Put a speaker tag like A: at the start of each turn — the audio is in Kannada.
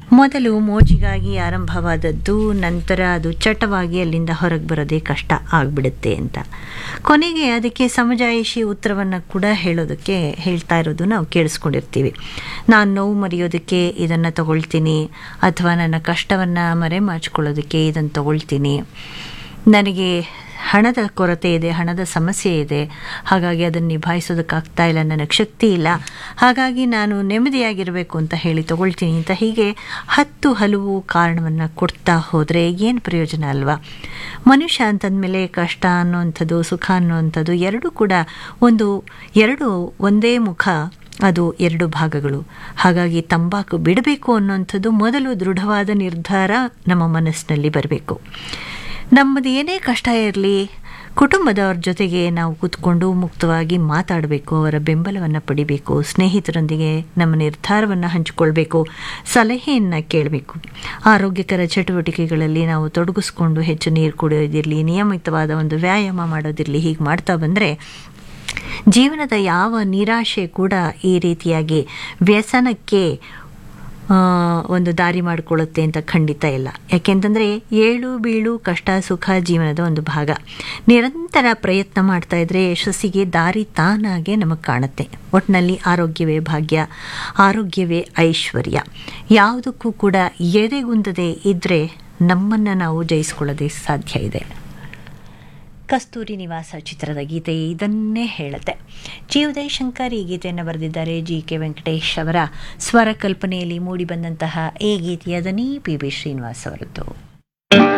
A: ಮೊದಲು ಮೋಜಿಗಾಗಿ ಆರಂಭವಾದದ್ದು ನಂತರ ಅದು ಚಟವಾಗಿ ಅಲ್ಲಿಂದ ಹೊರಗೆ ಬರೋದೇ ಕಷ್ಟ ಆಗಿಬಿಡುತ್ತೆ ಅಂತ ಕೊನೆಗೆ ಅದಕ್ಕೆ ಸಮಜಾಯಿಷಿ ಉತ್ತರವನ್ನು ಕೂಡ ಹೇಳೋದಕ್ಕೆ ಹೇಳ್ತಾ ಇರೋದು ನಾವು ಕೇಳಿಸ್ಕೊಂಡಿರ್ತೀವಿ ನಾನು ನೋವು ಮರೆಯೋದಕ್ಕೆ ಇದನ್ನು ತಗೊಳ್ತೀನಿ ಅಥವಾ ನನ್ನ ಕಷ್ಟವನ್ನು ಮರೆಮಾಚ್ಕೊಳ್ಳೋದಕ್ಕೆ ಇದನ್ನು ತಗೊಳ್ತೀನಿ ನನಗೆ ಹಣದ ಕೊರತೆ ಇದೆ ಹಣದ ಸಮಸ್ಯೆ ಇದೆ ಹಾಗಾಗಿ ಅದನ್ನು ನಿಭಾಯಿಸೋದಕ್ಕಾಗ್ತಾ ಇಲ್ಲ ನನಗೆ ಶಕ್ತಿ ಇಲ್ಲ ಹಾಗಾಗಿ ನಾನು ನೆಮ್ಮದಿಯಾಗಿರಬೇಕು ಅಂತ ಹೇಳಿ ತಗೊಳ್ತೀನಿ ಅಂತ ಹೀಗೆ ಹತ್ತು ಹಲವು ಕಾರಣವನ್ನು ಕೊಡ್ತಾ ಹೋದರೆ ಏನು ಪ್ರಯೋಜನ ಅಲ್ವಾ ಮನುಷ್ಯ ಅಂತಂದಮೇಲೆ ಕಷ್ಟ ಅನ್ನೋವಂಥದ್ದು ಸುಖ ಅನ್ನೋವಂಥದ್ದು ಎರಡೂ ಕೂಡ ಒಂದು ಎರಡು ಒಂದೇ ಮುಖ ಅದು ಎರಡು ಭಾಗಗಳು ಹಾಗಾಗಿ ತಂಬಾಕು ಬಿಡಬೇಕು ಅನ್ನೋಂಥದ್ದು ಮೊದಲು ದೃಢವಾದ ನಿರ್ಧಾರ ನಮ್ಮ ಮನಸ್ಸಿನಲ್ಲಿ ಬರಬೇಕು ನಮ್ಮದು ಏನೇ ಕಷ್ಟ ಇರಲಿ ಕುಟುಂಬದವ್ರ ಜೊತೆಗೆ ನಾವು ಕೂತ್ಕೊಂಡು ಮುಕ್ತವಾಗಿ ಮಾತಾಡಬೇಕು ಅವರ ಬೆಂಬಲವನ್ನು ಪಡಿಬೇಕು ಸ್ನೇಹಿತರೊಂದಿಗೆ ನಮ್ಮ ನಿರ್ಧಾರವನ್ನು ಹಂಚಿಕೊಳ್ಬೇಕು ಸಲಹೆಯನ್ನು ಕೇಳಬೇಕು ಆರೋಗ್ಯಕರ ಚಟುವಟಿಕೆಗಳಲ್ಲಿ ನಾವು ತೊಡಗಿಸ್ಕೊಂಡು ಹೆಚ್ಚು ನೀರು ಕುಡಿಯೋದಿರಲಿ ನಿಯಮಿತವಾದ ಒಂದು ವ್ಯಾಯಾಮ ಮಾಡೋದಿರಲಿ ಹೀಗೆ ಮಾಡ್ತಾ ಬಂದರೆ ಜೀವನದ ಯಾವ ನಿರಾಶೆ ಕೂಡ ಈ ರೀತಿಯಾಗಿ ವ್ಯಸನಕ್ಕೆ ಒಂದು ದಾರಿ ಮಾಡಿಕೊಳ್ಳುತ್ತೆ ಅಂತ ಖಂಡಿತ ಇಲ್ಲ ಯಾಕೆಂತಂದರೆ ಏಳು ಬೀಳು ಕಷ್ಟ ಸುಖ ಜೀವನದ ಒಂದು ಭಾಗ ನಿರಂತರ ಪ್ರಯತ್ನ ಮಾಡ್ತಾ ಇದ್ರೆ ಯಶಸ್ಸಿಗೆ ದಾರಿ ತಾನಾಗೆ ನಮಗೆ ಕಾಣುತ್ತೆ ಒಟ್ಟಿನಲ್ಲಿ ಆರೋಗ್ಯವೇ ಭಾಗ್ಯ ಆರೋಗ್ಯವೇ ಐಶ್ವರ್ಯ ಯಾವುದಕ್ಕೂ ಕೂಡ ಎದೆಗುಂದದೆ ಇದ್ದರೆ ನಮ್ಮನ್ನು ನಾವು ಜಯಿಸ್ಕೊಳ್ಳೋದೇ ಸಾಧ್ಯ ಇದೆ ಕಸ್ತೂರಿ ನಿವಾಸ ಚಿತ್ರದ ಗೀತೆ ಇದನ್ನೇ ಹೇಳುತ್ತೆ ಜಿ ಉದಯ್ ಶಂಕರ್ ಈ ಗೀತೆಯನ್ನು ಬರೆದಿದ್ದಾರೆ ಜಿ ಕೆ ವೆಂಕಟೇಶ್ ಅವರ ಸ್ವರ ಕಲ್ಪನೆಯಲ್ಲಿ ಮೂಡಿಬಂದಂತಹ ಈ ಗೀತೆಯ ದನಿ ಪಿ ಬಿ ಶ್ರೀನಿವಾಸ್ ಅವರದ್ದು